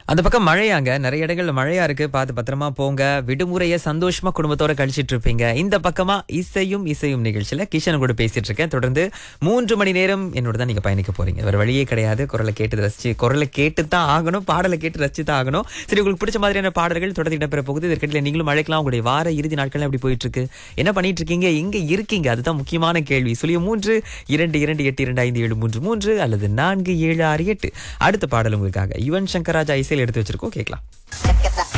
அந்த பக்கம் மழையாங்க நிறைய இடங்கள்ல மழையா இருக்கு பார்த்து பத்திரமா போங்க விடுமுறையை சந்தோஷமா குடும்பத்தோட கழிச்சிட்டு இருப்பீங்க இந்த பக்கமா இசையும் இசையும் நிகழ்ச்சியில கிஷன் கூட பேசிட்டு இருக்கேன் தொடர்ந்து மூன்று மணி நேரம் என்னோட தான் நீங்க பயணிக்க போறீங்க வேற வழியே கிடையாது குரலை கேட்டு ரசிச்சு குரலை கேட்டு தான் ஆகணும் பாடலை கேட்டு ரசிச்சு தான் ஆகணும் சரி உங்களுக்கு பிடிச்ச மாதிரியான பாடல்கள் தொடர்ந்து இடம்பெற போகுது இதற்கிட்ட நீங்களும் மழைக்கலாம் உங்களுடைய வார இறுதி நாட்கள் எப்படி போயிட்டு இருக்கு என்ன பண்ணிட்டு இருக்கீங்க எங்க இருக்கீங்க அதுதான் முக்கியமான கேள்வி சொல்லிய மூன்று இரண்டு இரண்டு எட்டு இரண்டு ஐந்து ஏழு மூன்று மூன்று அல்லது நான்கு ஏழு ஆறு எட்டு அடுத்த பாடல் உங்களுக்காக யுவன் சங்கர் ராஜா இசையில் எடுத்து வச்சிருக்கோம் கேட்கலாம்